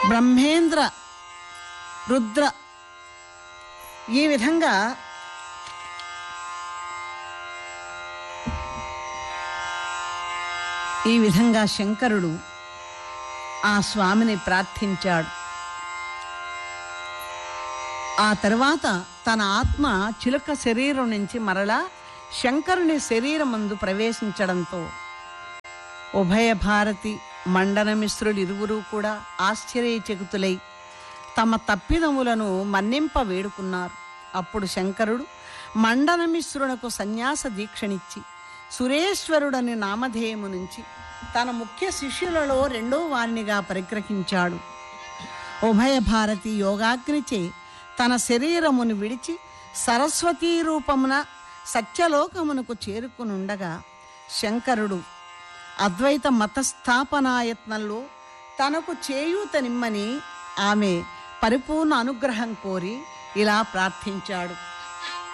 బ్రహ్మేంద్ర రుద్ర ఈ విధంగా ఈ విధంగా శంకరుడు ఆ స్వామిని ప్రార్థించాడు ఆ తర్వాత తన ఆత్మ చిలుక శరీరం నుంచి మరలా శంకరుని శరీరమందు ప్రవేశించడంతో ఉభయ భారతి మండన మిశ్రులు ఇరువురు కూడా ఆశ్చర్యచకితులై తమ తప్పిదములను మన్నింప వేడుకున్నారు అప్పుడు శంకరుడు మండన మిశ్రునకు సన్యాస దీక్షనిచ్చి సురేశ్వరుడని నామధేయము నుంచి తన ముఖ్య శిష్యులలో రెండో వారినిగా పరిగ్రహించాడు ఉభయ భారతి యోగాగ్నిచే తన శరీరమును విడిచి సరస్వతీ రూపమున సత్యలోకమునకు చేరుకునుండగా శంకరుడు అద్వైత మతస్థాపనాయత్నంలో తనకు చేయూతనిమ్మని ఆమె పరిపూర్ణ అనుగ్రహం కోరి ఇలా ప్రార్థించాడు